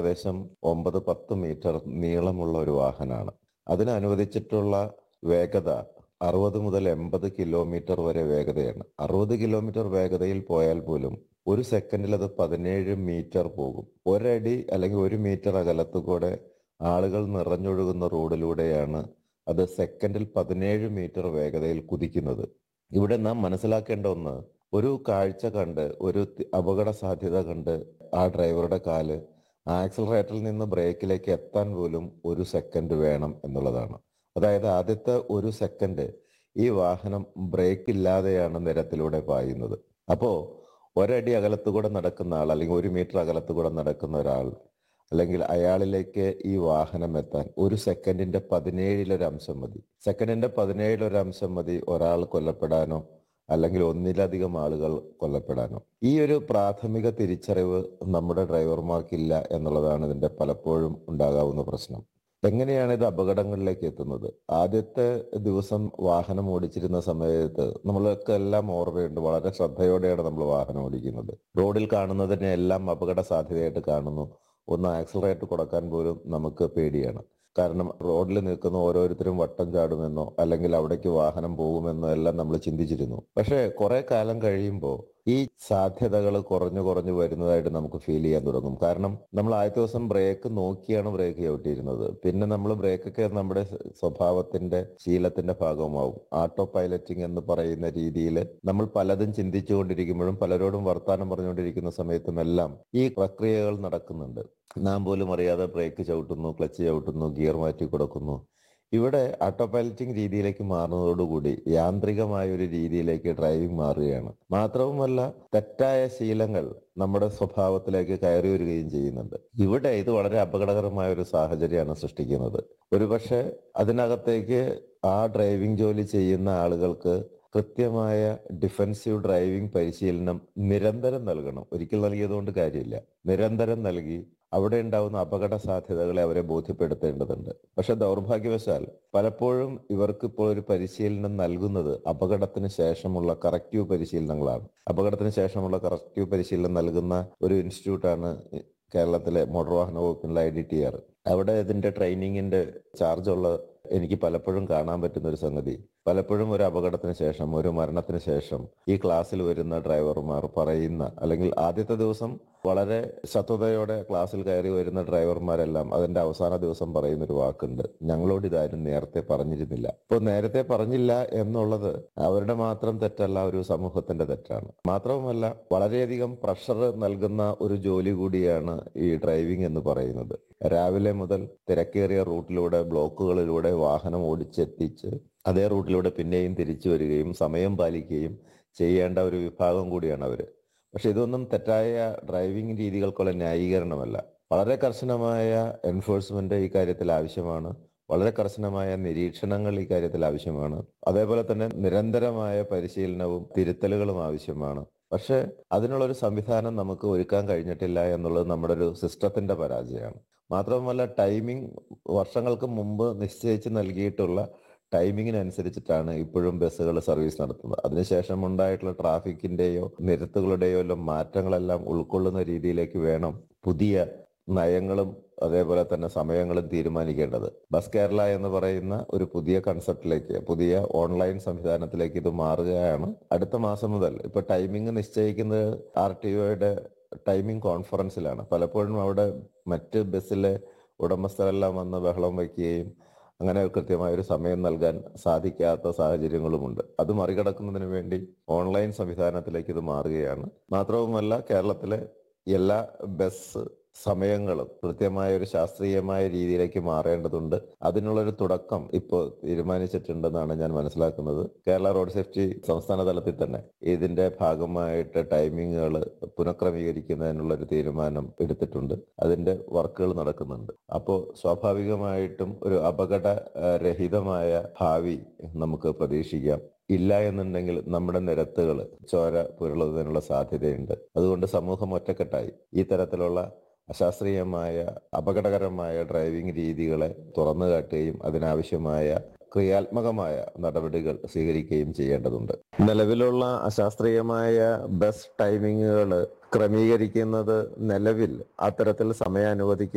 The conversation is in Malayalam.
ഏകദേശം ഒമ്പത് പത്ത് മീറ്റർ നീളമുള്ള ഒരു വാഹനമാണ് അതിന് അനുവദിച്ചിട്ടുള്ള വേഗത അറുപത് മുതൽ എൺപത് കിലോമീറ്റർ വരെ വേഗതയാണ് അറുപത് കിലോമീറ്റർ വേഗതയിൽ പോയാൽ പോലും ഒരു സെക്കൻഡിൽ അത് പതിനേഴ് മീറ്റർ പോകും ഒരടി അല്ലെങ്കിൽ ഒരു മീറ്റർ അകലത്തുകൂടെ ആളുകൾ നിറഞ്ഞൊഴുകുന്ന റോഡിലൂടെയാണ് അത് സെക്കൻഡിൽ പതിനേഴ് മീറ്റർ വേഗതയിൽ കുതിക്കുന്നത് ഇവിടെ നാം മനസ്സിലാക്കേണ്ട ഒന്ന് ഒരു കാഴ്ച കണ്ട് ഒരു തി- അപകട സാധ്യത കണ്ട് ആ ഡ്രൈവറുടെ കാല് ആക്സിലറേറ്ററിൽ നിന്ന് ബ്രേക്കിലേക്ക് എത്താൻ പോലും ഒരു സെക്കൻഡ് വേണം എന്നുള്ളതാണ് അതായത് ആദ്യത്തെ ഒരു സെക്കൻഡ് ഈ വാഹനം ബ്രേക്ക് ഇല്ലാതെയാണ് നിരത്തിലൂടെ പായുന്നത് അപ്പോ ഒരടി അകലത്തുകൂടെ നടക്കുന്ന ആൾ അല്ലെങ്കിൽ ഒരു മീറ്റർ അകലത്തുകൂടെ നടക്കുന്ന ഒരാൾ അല്ലെങ്കിൽ അയാളിലേക്ക് ഈ വാഹനം എത്താൻ ഒരു സെക്കൻഡിന്റെ പതിനേഴിലൊരു അംശം മതി സെക്കൻഡിന്റെ പതിനേഴിലൊരു അംശം മതി ഒരാൾ കൊല്ലപ്പെടാനോ അല്ലെങ്കിൽ ഒന്നിലധികം ആളുകൾ കൊല്ലപ്പെടാനോ ഈ ഒരു പ്രാഥമിക തിരിച്ചറിവ് നമ്മുടെ ഡ്രൈവർമാർക്കില്ല എന്നുള്ളതാണ് ഇതിന്റെ പലപ്പോഴും ഉണ്ടാകാവുന്ന പ്രശ്നം എങ്ങനെയാണ് ഇത് അപകടങ്ങളിലേക്ക് എത്തുന്നത് ആദ്യത്തെ ദിവസം വാഹനം ഓടിച്ചിരുന്ന സമയത്ത് നമ്മൾക്ക് എല്ലാം ഓർമ്മയുണ്ട് വളരെ ശ്രദ്ധയോടെയാണ് നമ്മൾ വാഹനം ഓടിക്കുന്നത് റോഡിൽ കാണുന്നതിനെ എല്ലാം അപകട സാധ്യതയായിട്ട് കാണുന്നു ഒന്ന് ആക്സിലറേറ്റ് കൊടുക്കാൻ പോലും നമുക്ക് പേടിയാണ് കാരണം റോഡിൽ നിൽക്കുന്ന ഓരോരുത്തരും വട്ടം ചാടുമെന്നോ അല്ലെങ്കിൽ അവിടേക്ക് വാഹനം പോകുമെന്നോ എല്ലാം നമ്മൾ ചിന്തിച്ചിരുന്നു പക്ഷേ കുറെ കാലം കഴിയുമ്പോൾ ഈ സാധ്യതകൾ കുറഞ്ഞു കുറഞ്ഞു വരുന്നതായിട്ട് നമുക്ക് ഫീൽ ചെയ്യാൻ തുടങ്ങും കാരണം നമ്മൾ ആദ്യത്തെ ദിവസം ബ്രേക്ക് നോക്കിയാണ് ബ്രേക്ക് ചവിട്ടിയിരുന്നത് പിന്നെ നമ്മൾ ബ്രേക്കൊക്കെ നമ്മുടെ സ്വഭാവത്തിന്റെ ശീലത്തിന്റെ ഭാഗമാവും ആട്ടോ പൈലറ്റിംഗ് എന്ന് പറയുന്ന രീതിയിൽ നമ്മൾ പലതും ചിന്തിച്ചുകൊണ്ടിരിക്കുമ്പോഴും പലരോടും വർത്താനം പറഞ്ഞുകൊണ്ടിരിക്കുന്ന സമയത്തും എല്ലാം ഈ പ്രക്രിയകൾ നടക്കുന്നുണ്ട് നാം പോലും അറിയാതെ ബ്രേക്ക് ചവിട്ടുന്നു ക്ലച്ച് ചവിട്ടുന്നു ഗിയർ മാറ്റി കൊടുക്കുന്നു ഇവിടെ ഓട്ടോ പൈലറ്റിംഗ് രീതിയിലേക്ക് മാറുന്നതോടുകൂടി യാന്ത്രികമായ ഒരു രീതിയിലേക്ക് ഡ്രൈവിംഗ് മാറുകയാണ് മാത്രവുമല്ല തെറ്റായ ശീലങ്ങൾ നമ്മുടെ സ്വഭാവത്തിലേക്ക് കയറി വരികയും ചെയ്യുന്നുണ്ട് ഇവിടെ ഇത് വളരെ അപകടകരമായ ഒരു സാഹചര്യമാണ് സൃഷ്ടിക്കുന്നത് ഒരുപക്ഷെ അതിനകത്തേക്ക് ആ ഡ്രൈവിംഗ് ജോലി ചെയ്യുന്ന ആളുകൾക്ക് കൃത്യമായ ഡിഫൻസീവ് ഡ്രൈവിംഗ് പരിശീലനം നിരന്തരം നൽകണം ഒരിക്കൽ നൽകിയതുകൊണ്ട് കാര്യമില്ല നിരന്തരം നൽകി അവിടെ ഉണ്ടാവുന്ന അപകട സാധ്യതകളെ അവരെ ബോധ്യപ്പെടുത്തേണ്ടതുണ്ട് പക്ഷെ ദൗർഭാഗ്യവശാൽ പലപ്പോഴും ഇവർക്ക് ഇപ്പോൾ ഒരു പരിശീലനം നൽകുന്നത് അപകടത്തിന് ശേഷമുള്ള കറക്റ്റീവ് പരിശീലനങ്ങളാണ് അപകടത്തിന് ശേഷമുള്ള കറക്റ്റീവ് പരിശീലനം നൽകുന്ന ഒരു ഇൻസ്റ്റിറ്റ്യൂട്ടാണ് കേരളത്തിലെ മോട്ടോർ വാഹന വകുപ്പിനുള്ള ഐ ഡി ടി ആർ അവിടെ ഇതിന്റെ ട്രെയിനിങ്ങിന്റെ ചാർജ് ഉള്ള എനിക്ക് പലപ്പോഴും കാണാൻ പറ്റുന്ന ഒരു സംഗതി പലപ്പോഴും ഒരു അപകടത്തിന് ശേഷം ഒരു മരണത്തിന് ശേഷം ഈ ക്ലാസ്സിൽ വരുന്ന ഡ്രൈവർമാർ പറയുന്ന അല്ലെങ്കിൽ ആദ്യത്തെ ദിവസം വളരെ ശത്രുതയോടെ ക്ലാസ്സിൽ കയറി വരുന്ന ഡ്രൈവർമാരെല്ലാം അതിന്റെ അവസാന ദിവസം പറയുന്ന ഒരു വാക്കുണ്ട് ഞങ്ങളോട് ഇതാരും നേരത്തെ പറഞ്ഞിരുന്നില്ല ഇപ്പോൾ നേരത്തെ പറഞ്ഞില്ല എന്നുള്ളത് അവരുടെ മാത്രം തെറ്റല്ല ഒരു സമൂഹത്തിന്റെ തെറ്റാണ് മാത്രവുമല്ല വളരെയധികം പ്രഷർ നൽകുന്ന ഒരു ജോലി കൂടിയാണ് ഈ ഡ്രൈവിംഗ് എന്ന് പറയുന്നത് രാവിലെ മുതൽ തിരക്കേറിയ റൂട്ടിലൂടെ ബ്ലോക്കുകളിലൂടെ വാഹനം ഓടിച്ചെത്തിച്ച് അതേ റൂട്ടിലൂടെ പിന്നെയും തിരിച്ചു വരികയും സമയം പാലിക്കുകയും ചെയ്യേണ്ട ഒരു വിഭാഗം കൂടിയാണ് അവര് പക്ഷെ ഇതൊന്നും തെറ്റായ ഡ്രൈവിംഗ് രീതികൾക്കുള്ള ന്യായീകരണമല്ല വളരെ കർശനമായ എൻഫോഴ്സ്മെന്റ് ഈ കാര്യത്തിൽ ആവശ്യമാണ് വളരെ കർശനമായ നിരീക്ഷണങ്ങൾ ഈ കാര്യത്തിൽ ആവശ്യമാണ് അതേപോലെ തന്നെ നിരന്തരമായ പരിശീലനവും തിരുത്തലുകളും ആവശ്യമാണ് പക്ഷെ അതിനുള്ള ഒരു സംവിധാനം നമുക്ക് ഒരുക്കാൻ കഴിഞ്ഞിട്ടില്ല എന്നുള്ളത് നമ്മുടെ ഒരു സിസ്റ്റത്തിന്റെ പരാജയമാണ് മാത്രമല്ല ടൈമിംഗ് വർഷങ്ങൾക്ക് മുമ്പ് നിശ്ചയിച്ച് നൽകിയിട്ടുള്ള ടൈമിങ്ങിനനുസരിച്ചിട്ടാണ് ഇപ്പോഴും ബസ്സുകൾ സർവീസ് നടത്തുന്നത് അതിനുശേഷം ഉണ്ടായിട്ടുള്ള ട്രാഫിക്കിന്റെയോ നിരത്തുകളുടെയോ എല്ലാം മാറ്റങ്ങളെല്ലാം ഉൾക്കൊള്ളുന്ന രീതിയിലേക്ക് വേണം പുതിയ നയങ്ങളും അതേപോലെ തന്നെ സമയങ്ങളും തീരുമാനിക്കേണ്ടത് ബസ് കേരള എന്ന് പറയുന്ന ഒരു പുതിയ കൺസെപ്റ്റിലേക്ക് പുതിയ ഓൺലൈൻ സംവിധാനത്തിലേക്ക് ഇത് മാറുകയാണ് അടുത്ത മാസം മുതൽ ഇപ്പൊ ടൈമിംഗ് നിശ്ചയിക്കുന്നത് ആർ ടി ഒയുടെ ടൈമിംഗ് കോൺഫറൻസിലാണ് പലപ്പോഴും അവിടെ മറ്റ് ബസ്സിലെ ഉടമസ്ഥരെല്ലാം വന്ന് ബഹളം വയ്ക്കുകയും അങ്ങനെ കൃത്യമായ ഒരു സമയം നൽകാൻ സാധിക്കാത്ത സാഹചര്യങ്ങളുമുണ്ട് അത് മറികടക്കുന്നതിന് വേണ്ടി ഓൺലൈൻ സംവിധാനത്തിലേക്ക് ഇത് മാറുകയാണ് മാത്രവുമല്ല കേരളത്തിലെ എല്ലാ ബസ് സമയങ്ങളും കൃത്യമായ ഒരു ശാസ്ത്രീയമായ രീതിയിലേക്ക് മാറേണ്ടതുണ്ട് അതിനുള്ളൊരു തുടക്കം ഇപ്പോൾ തീരുമാനിച്ചിട്ടുണ്ടെന്നാണ് ഞാൻ മനസ്സിലാക്കുന്നത് കേരള റോഡ് സേഫ്റ്റി സംസ്ഥാന തലത്തിൽ തന്നെ ഇതിന്റെ ഭാഗമായിട്ട് ടൈമിങ്ങുകൾ പുനഃക്രമീകരിക്കുന്നതിനുള്ള ഒരു തീരുമാനം എടുത്തിട്ടുണ്ട് അതിന്റെ വർക്കുകൾ നടക്കുന്നുണ്ട് അപ്പോൾ സ്വാഭാവികമായിട്ടും ഒരു അപകട ഏഹ്, രഹിതമായ ഭാവി നമുക്ക് പ്രതീക്ഷിക്കാം ഇല്ല എന്നുണ്ടെങ്കിൽ നമ്മുടെ നിരത്തുകൾ ചോര പുരളുന്നതിനുള്ള സാധ്യതയുണ്ട് അതുകൊണ്ട് സമൂഹം ഒറ്റക്കെട്ടായി ഈ തരത്തിലുള്ള അശാസ്ത്രീയമായ അപകടകരമായ ഡ്രൈവിംഗ് രീതികളെ തുറന്നു കാട്ടുകയും അതിനാവശ്യമായ ക്രിയാത്മകമായ നടപടികൾ സ്വീകരിക്കുകയും ചെയ്യേണ്ടതുണ്ട് നിലവിലുള്ള അശാസ്ത്രീയമായ ബസ് ടൈമിങ്ങുകൾ ക്രമീകരിക്കുന്നത് നിലവിൽ അത്തരത്തിൽ സമയം അനുവദിക്കുക